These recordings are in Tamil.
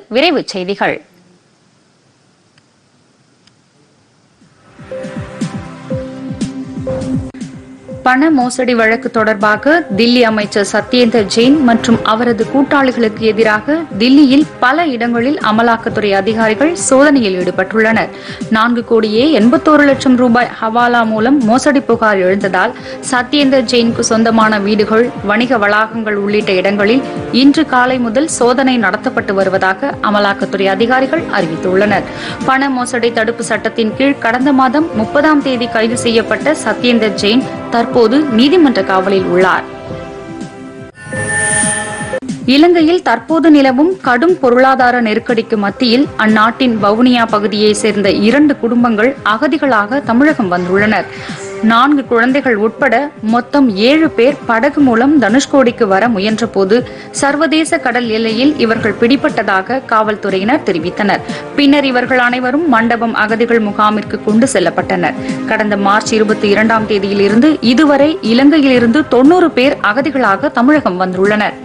விரைவுச் செய்திகள் பண மோசடி வழக்கு தொடர்பாக தில்லி அமைச்சர் சத்யேந்தர் ஜெயின் மற்றும் அவரது கூட்டாளிகளுக்கு எதிராக தில்லியில் பல இடங்களில் அமலாக்கத்துறை அதிகாரிகள் சோதனையில் ஈடுபட்டுள்ளனர் நான்கு கோடியே எண்பத்தோரு லட்சம் ரூபாய் ஹவாலா மூலம் மோசடி புகார் எழுந்ததால் சத்யேந்தர் ஜெயினுக்கு சொந்தமான வீடுகள் வணிக வளாகங்கள் உள்ளிட்ட இடங்களில் இன்று காலை முதல் சோதனை நடத்தப்பட்டு வருவதாக அமலாக்கத்துறை அதிகாரிகள் அறிவித்துள்ளனர் பண மோசடி தடுப்பு சட்டத்தின் கீழ் கடந்த மாதம் முப்பதாம் தேதி கைது செய்யப்பட்ட சத்யேந்தர் ஜெயின் தற்போது நீதிமன்ற காவலில் உள்ளார் இலங்கையில் தற்போது நிலவும் கடும் பொருளாதார நெருக்கடிக்கு மத்தியில் அந்நாட்டின் வவுனியா பகுதியைச் சேர்ந்த இரண்டு குடும்பங்கள் அகதிகளாக தமிழகம் வந்துள்ளனர் நான்கு குழந்தைகள் உட்பட மொத்தம் ஏழு பேர் படகு மூலம் தனுஷ்கோடிக்கு வர முயன்றபோது சர்வதேச கடல் எல்லையில் இவர்கள் பிடிபட்டதாக காவல்துறையினர் தெரிவித்தனர் பின்னர் இவர்கள் அனைவரும் மண்டபம் அகதிகள் முகாமிற்கு கொண்டு செல்லப்பட்டனர் கடந்த மார்ச் இருபத்தி இரண்டாம் தேதியிலிருந்து இதுவரை இலங்கையிலிருந்து தொன்னூறு பேர் அகதிகளாக தமிழகம் வந்துள்ளனர்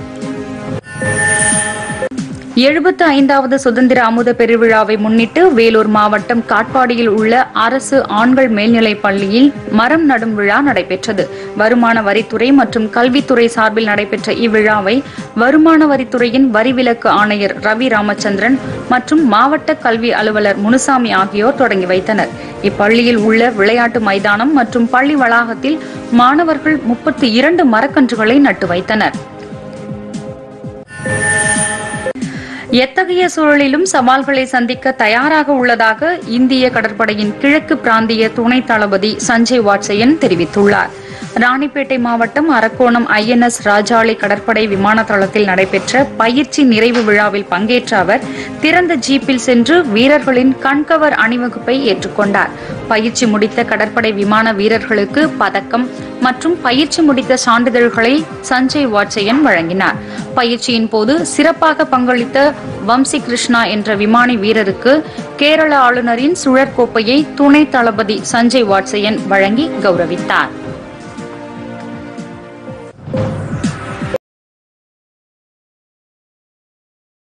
எழுபத்து ஐந்தாவது சுதந்திர அமுத பெருவிழாவை முன்னிட்டு வேலூர் மாவட்டம் காட்பாடியில் உள்ள அரசு ஆண்கள் மேல்நிலைப் பள்ளியில் மரம் நடும் விழா நடைபெற்றது வருமான வரித்துறை மற்றும் கல்வித்துறை சார்பில் நடைபெற்ற இவ்விழாவை வருமான வரித்துறையின் வரி விலக்கு ஆணையர் ரவி ராமச்சந்திரன் மற்றும் மாவட்ட கல்வி அலுவலர் முனுசாமி ஆகியோர் தொடங்கி வைத்தனர் இப்பள்ளியில் உள்ள விளையாட்டு மைதானம் மற்றும் பள்ளி வளாகத்தில் மாணவர்கள் முப்பத்தி இரண்டு மரக்கன்றுகளை நட்டு வைத்தனர் எத்தகைய சூழலிலும் சவால்களை சந்திக்க தயாராக உள்ளதாக இந்திய கடற்படையின் கிழக்கு பிராந்திய துணை தளபதி சஞ்சய் வாட்சயன் தெரிவித்துள்ளார் ராணிப்பேட்டை மாவட்டம் அரக்கோணம் ஐஎன்எஸ் ராஜாளி கடற்படை விமான தளத்தில் நடைபெற்ற பயிற்சி நிறைவு விழாவில் பங்கேற்ற அவர் திறந்த ஜீப்பில் சென்று வீரர்களின் கண்கவர் அணிவகுப்பை ஏற்றுக்கொண்டார் பயிற்சி முடித்த கடற்படை விமான வீரர்களுக்கு பதக்கம் மற்றும் பயிற்சி முடித்த சான்றிதழ்களை சஞ்சய் வாட்சயன் வழங்கினார் பயிற்சியின் போது சிறப்பாக பங்களித்த வம்சி கிருஷ்ணா என்ற விமானி வீரருக்கு கேரள ஆளுநரின் சுழற்கோப்பையை துணை தளபதி சஞ்சய் வாட்சயன் வழங்கி கௌரவித்தார்